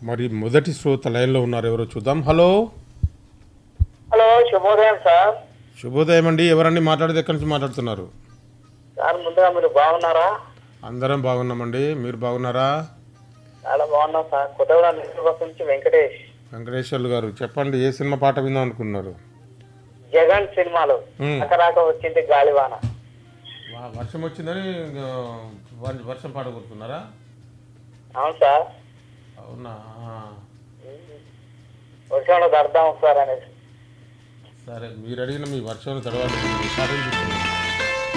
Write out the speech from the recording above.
మరి మొదటి శ్రోత లైన్లో ఉన్నారు ఎవరో చూద్దాం హలో హలో శుభోదయం సార్ శుభోదయం అండి ఎవరండి మాట్లాడేది ఎక్కడి నుంచి మాట్లాడుతున్నారు సార్ ముందుగా మీరు బాగున్నారా అందరం బాగున్నామండి మీరు బాగున్నారా చాలా బాగున్నాం సార్ కొత్తగూడ నియోజకవర్గం నుంచి వెంకటేష్ వెంకటేశ్వర్లు గారు చెప్పండి ఏ సినిమా పాట విందాం అనుకున్నారు జగన్ సినిమాలో మ్మ్. రాక వచ్చింది గాలివాన వా- వర్షం వచ్చిందని ఆ, వ- వర్షం పాట కోరుతున్నారా అవును సార్ అవునా ఆ. వర్షంలో దర్దాం సార్ అనేసి సరే మీరు అడిగిన మీ వర్షంలో తడవాలి పాట వినిపిస్తుంది.